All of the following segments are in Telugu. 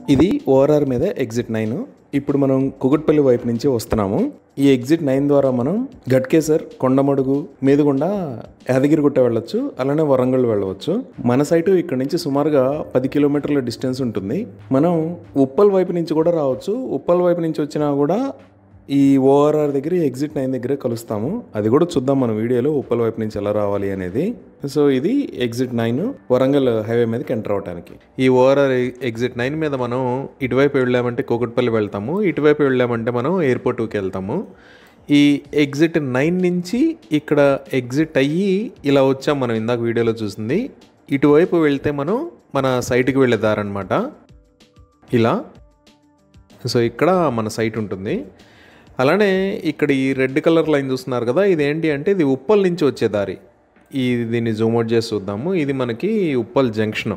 ఇది ఓఆర్ఆర్ మీద ఎగ్జిట్ నైన్ ఇప్పుడు మనం కుగట్పల్లి వైపు నుంచి వస్తున్నాము ఈ ఎగ్జిట్ నైన్ ద్వారా మనం గట్కేసర్ కొండమడుగు మీదుగుండా యాదగిరిగుట్ట వెళ్ళొచ్చు అలానే వరంగల్ వెళ్ళవచ్చు మన సైటు ఇక్కడ నుంచి సుమారుగా పది కిలోమీటర్ల డిస్టెన్స్ ఉంటుంది మనం ఉప్పల్ వైపు నుంచి కూడా రావచ్చు ఉప్పల్ వైపు నుంచి వచ్చినా కూడా ఈ ఓఆర్ఆర్ దగ్గర ఈ ఎగ్జిట్ నైన్ దగ్గర కలుస్తాము అది కూడా చూద్దాం మన వీడియోలో ఉప్పల్ వైపు నుంచి ఎలా రావాలి అనేది సో ఇది ఎగ్జిట్ నైన్ వరంగల్ హైవే మీదకి ఎంటర్ అవడానికి ఈ ఓఆర్ఆర్ ఎగ్జిట్ నైన్ మీద మనం ఇటువైపు వెళ్ళామంటే కూకట్పల్లి వెళ్తాము ఇటువైపు వెళ్ళామంటే మనం ఎయిర్పోర్ట్కి వెళ్తాము ఈ ఎగ్జిట్ నైన్ నుంచి ఇక్కడ ఎగ్జిట్ అయ్యి ఇలా వచ్చాం మనం ఇందాక వీడియోలో చూసింది ఇటువైపు వెళ్తే మనం మన సైట్కి వెళ్ళే దారనమాట ఇలా సో ఇక్కడ మన సైట్ ఉంటుంది అలానే ఇక్కడ ఈ రెడ్ కలర్ లైన్ చూస్తున్నారు కదా ఇది ఏంటి అంటే ఇది ఉప్పల్ నుంచి వచ్చే దారి ఈ దీన్ని జూమ్ అవుట్ చేసి చూద్దాము ఇది మనకి ఉప్పల్ జంక్షన్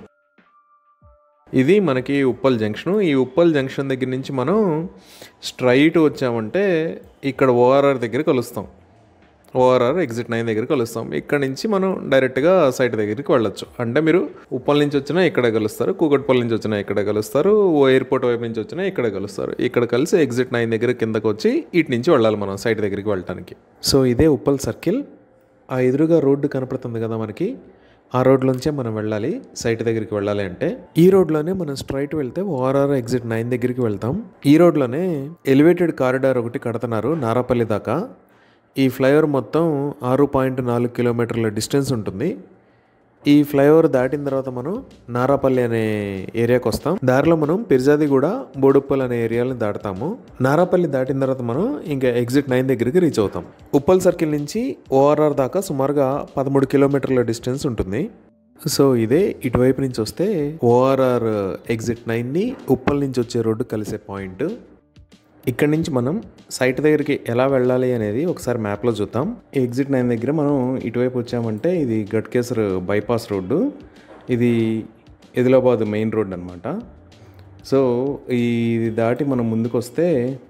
ఇది మనకి ఉప్పల్ జంక్షన్ ఈ ఉప్పల్ జంక్షన్ దగ్గర నుంచి మనం స్ట్రైట్ వచ్చామంటే ఇక్కడ ఓఆర్ఆర్ దగ్గర కలుస్తాం ఓఆర్ఆర్ ఎగ్జిట్ నైన్ దగ్గర కలుస్తాం ఇక్కడ నుంచి మనం డైరెక్ట్గా సైట్ దగ్గరికి వెళ్ళొచ్చు అంటే మీరు ఉప్పల్ నుంచి వచ్చినా ఇక్కడే కలుస్తారు కూకట్పల్లి నుంచి వచ్చినా ఇక్కడే కలుస్తారు ఓ ఎయిర్పోర్ట్ వైపు నుంచి వచ్చినా ఇక్కడే కలుస్తారు ఇక్కడ కలిసి ఎగ్జిట్ నైన్ దగ్గర కిందకు వచ్చి ఇటు నుంచి వెళ్ళాలి మనం సైట్ దగ్గరికి వెళ్ళడానికి సో ఇదే ఉప్పల్ సర్కిల్ ఆ ఎదురుగా రోడ్డు కనపడుతుంది కదా మనకి ఆ రోడ్లోంచే మనం వెళ్ళాలి సైట్ దగ్గరికి వెళ్ళాలి అంటే ఈ రోడ్లోనే మనం స్ట్రైట్ వెళ్తే ఓఆర్ఆర్ ఎగ్జిట్ నైన్ దగ్గరికి వెళ్తాం ఈ రోడ్లోనే ఎలివేటెడ్ కారిడార్ ఒకటి కడుతున్నారు నారాపల్లి దాకా ఈ ఫ్లైఓవర్ మొత్తం ఆరు పాయింట్ నాలుగు కిలోమీటర్ల డిస్టెన్స్ ఉంటుంది ఈ ఫ్లైఓవర్ దాటిన తర్వాత మనం నారాపల్లి అనే ఏరియాకి వస్తాం దారిలో మనం పిర్జాదిగూడ బోడుప్పల్ అనే ఏరియాని దాటుతాము నారాపల్లి దాటిన తర్వాత మనం ఇంకా ఎగ్జిట్ నైన్ దగ్గరికి రీచ్ అవుతాం ఉప్పల్ సర్కిల్ నుంచి ఓఆర్ఆర్ దాకా సుమారుగా పదమూడు కిలోమీటర్ల డిస్టెన్స్ ఉంటుంది సో ఇదే ఇటువైపు నుంచి వస్తే ఓఆర్ఆర్ ఎగ్జిట్ నైన్ని ఉప్పల్ నుంచి వచ్చే రోడ్డు కలిసే పాయింట్ ఇక్కడ నుంచి మనం సైట్ దగ్గరికి ఎలా వెళ్ళాలి అనేది ఒకసారి మ్యాప్లో చూద్దాం ఈ ఎగ్జిట్ నైన్ దగ్గర మనం ఇటువైపు వచ్చామంటే ఇది గట్కేసర్ బైపాస్ రోడ్డు ఇది ఎదిలాబాద్ మెయిన్ రోడ్ అనమాట సో ఇది దాటి మనం ముందుకు వస్తే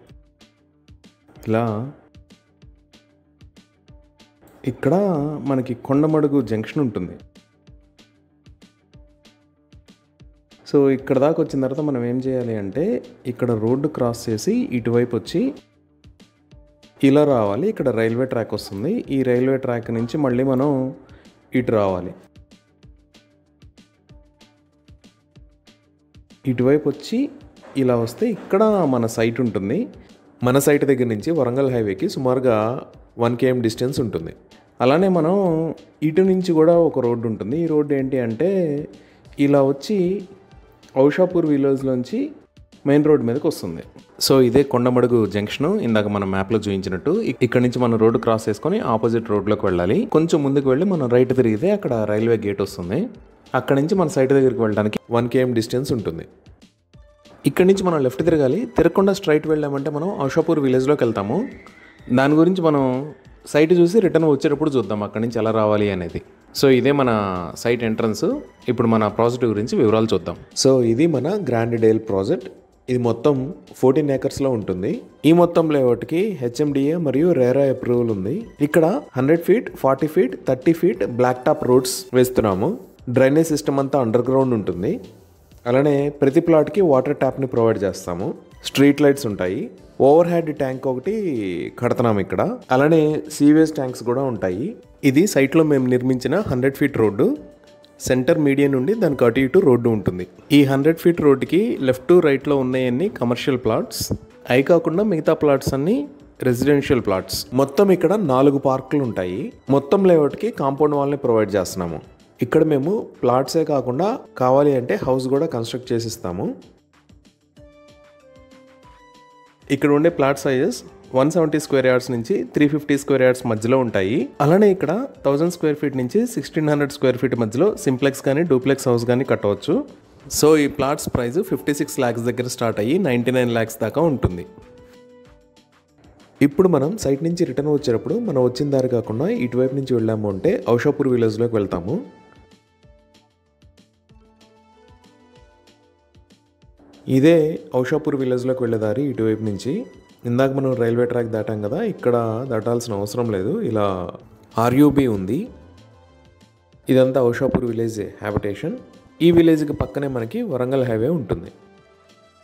ఇలా ఇక్కడ మనకి కొండమడుగు జంక్షన్ ఉంటుంది సో ఇక్కడ దాకా వచ్చిన తర్వాత మనం ఏం చేయాలి అంటే ఇక్కడ రోడ్డు క్రాస్ చేసి ఇటువైపు వచ్చి ఇలా రావాలి ఇక్కడ రైల్వే ట్రాక్ వస్తుంది ఈ రైల్వే ట్రాక్ నుంచి మళ్ళీ మనం ఇటు రావాలి ఇటువైపు వచ్చి ఇలా వస్తే ఇక్కడ మన సైట్ ఉంటుంది మన సైట్ దగ్గర నుంచి వరంగల్ హైవేకి సుమారుగా వన్ కేఎం డిస్టెన్స్ ఉంటుంది అలానే మనం ఇటు నుంచి కూడా ఒక రోడ్డు ఉంటుంది ఈ రోడ్డు ఏంటి అంటే ఇలా వచ్చి ఔషాపూర్ విలేజ్లోంచి మెయిన్ రోడ్ మీదకి వస్తుంది సో ఇదే కొండమడుగు జంక్షన్ ఇందాక మనం మ్యాప్లో చూపించినట్టు ఇక్- ఇక్కడ నుంచి మనం రోడ్డు క్రాస్ చేసుకొని ఆపోజిట్ రోడ్లోకి వెళ్ళాలి కొంచెం ముందుకు వెళ్ళి మనం రైట్ తిరిగితే అక్కడ రైల్వే గేట్ వస్తుంది అక్కడ నుంచి మన సైట్ దగ్గరికి వెళ్ళడానికి వన్ కేఎం డిస్టెన్స్ ఉంటుంది ఇక్కడ నుంచి మనం లెఫ్ట్ తిరగాలి తిరగకుండా స్ట్రైట్ వెళ్ళామంటే మనం ఔషాపూర్ విలేజ్లోకి వెళ్తాము దాని గురించి మనం సైట్ చూసి రిటర్న్ వచ్చేటప్పుడు చూద్దాం అక్కడి నుంచి ఎలా రావాలి అనేది సో ఇదే మన సైట్ ఎంట్రన్స్ ఇప్పుడు మన ప్రాజెక్ట్ గురించి వివరాలు చూద్దాం సో ఇది మన గ్రాండ్ డేల్ ప్రాజెక్ట్ ఇది మొత్తం ఫోర్టీన్ ఏకర్స్లో ఉంటుంది ఈ మొత్తం లేఅవుట్కి హెచ్ఎండిఏ మరియు రేరా అప్రూవల్ ఉంది ఇక్కడ hundred feet forty feet thirty feet black top roads వేస్తున్నాము డ్రైనేజ్ సిస్టమ్ అంతా అండర్ గ్రౌండ్ ఉంటుంది అలానే ప్రతి ప్లాట్కి వాటర్ ట్యాప్ని ప్రొవైడ్ చేస్తాము స్ట్రీట్ లైట్స్ ఉంటాయి ఓవర్ హెడ్ ట్యాంక్ ఒకటి కడుతున్నాం ఇక్కడ అలానే సీవేజ్ ట్యాంక్స్ కూడా ఉంటాయి ఇది సైట్లో మేము నిర్మించిన hundred feet road centre median నుండి దానికి అటు ఇటు రోడ్డు ఉంటుంది ఈ హండ్రెడ్ ఫీట్ రోడ్డుకి లెఫ్ట్ టు రైట్లో ఉన్నాయన్ని కమర్షియల్ ప్లాట్స్ అవి కాకుండా మిగతా ప్లాట్స్ అన్ని రెసిడెన్షియల్ ప్లాట్స్ మొత్తం ఇక్కడ నాలుగు పార్కులు ఉంటాయి మొత్తం లేఅవుట్కి కాంపౌండ్ వాల్ని ప్రొవైడ్ చేస్తున్నాము ఇక్కడ మేము ప్లాట్సే కాకుండా కావాలి అంటే హౌస్ కూడా కన్స్ట్రక్ట్ చేసిస్తాము ఇక్కడ ఉండే plot sizes one seventy square yards నుంచి త్రీ ఫిఫ్టీ స్క్వేర్ యార్డ్స్ మధ్యలో ఉంటాయి అలానే ఇక్కడ థౌజండ్ స్క్వేర్ ఫీట్ నుంచి సిక్స్టీన్ హండ్రెడ్ స్క్వేర్ ఫీట్ మధ్యలో సింప్లెక్స్ కానీ డూప్లెక్స్ హౌస్ కానీ కట్టవచ్చు సో ఈ plots price fifty six lakhs దగ్గర స్టార్ట్ అయ్యి నైంటీ నైన్ ల్యాక్స్ దాకా ఉంటుంది ఇప్పుడు మనం సైట్ నుంచి రిటర్న్ వచ్చేటప్పుడు మనం వచ్చిన దారి కాకుండా ఇటువైపు నుంచి వెళ్ళాము అంటే ఔషాపూర్ విలేజ్లోకి వెళ్తాము ఇదే ఔషాపూర్ విలేజ్లోకి వెళ్ళే దారి ఇటువైపు నుంచి ఇందాక మనం రైల్వే ట్రాక్ దాటాం కదా ఇక్కడ దాటాల్సిన అవసరం లేదు ఇలా ఆర్యూబీ ఉంది ఇదంతా ఔషాపూర్ విలేజ్ హ్యాబిటేషన్ ఈ విలేజ్కి పక్కనే మనకి వరంగల్ హైవే ఉంటుంది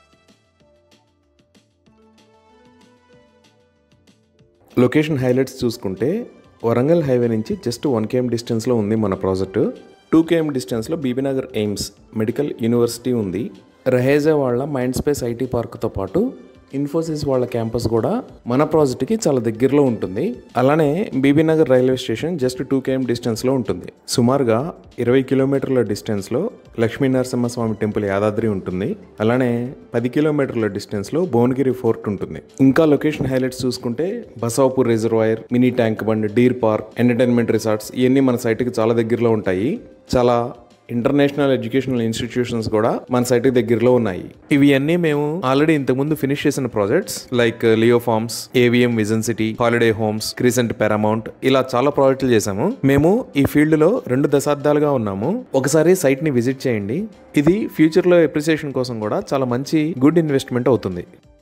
లొకేషన్ హైలైట్స్ చూసుకుంటే వరంగల్ హైవే నుంచి జస్ట్ వన్ కేఎం డిస్టెన్స్లో ఉంది మన ప్రాజెక్టు టూ కేఎం డిస్టెన్స్లో బీబీనగర్ ఎయిమ్స్ మెడికల్ యూనివర్సిటీ ఉంది రహేజా వాళ్ళ మైండ్ స్పేస్ ఐటీ పార్క్తో పాటు ఇన్ఫోసిస్ వాళ్ళ క్యాంపస్ కూడా మన ప్రాజెక్ట్కి చాలా దగ్గరలో ఉంటుంది అలానే Bibinagar railway station just two KM డిస్టెన్స్లో ఉంటుంది సుమారుగా ఇరవై కిలోమీటర్ల డిస్టెన్స్లో లక్ష్మీ నరసింహస్వామి టెంపుల్ యాదాద్రి ఉంటుంది అలానే పది కిలోమీటర్ల డిస్టెన్స్లో భువనగిరి ఫోర్ట్ ఉంటుంది ఇంకా లొకేషన్ హైలైట్స్ చూసుకుంటే Basapur reservoir mini tank bund deer park entertainment resorts ఇవన్నీ మన సైట్కి చాలా దగ్గరలో ఉంటాయి చాలా ఇంటర్నేషనల్ ఎడ్యుకేషనల్ ఇన్స్టిట్యూషన్స్ కూడా మన సైట్ దగ్గరలో ఉన్నాయి ఇవి అన్నీ మేము ఆల్రెడీ ఇంతకుముందు ఫినిష్ చేసిన projects like Leo Farms AVM Vision City Holiday Homes Crescent Paramount ఇలా చాలా ప్రాజెక్టులు చేశాము మేము ఈ ఫీల్డ్ లో రెండు దశాబ్దాలుగా ఉన్నాము ఒకసారి సైట్ ని విజిట్ చేయండి ఇది ఫ్యూచర్ లో ఎప్రిసియేషన్ కోసం కూడా చాలా మంచి గుడ్ ఇన్వెస్ట్మెంట్ అవుతుంది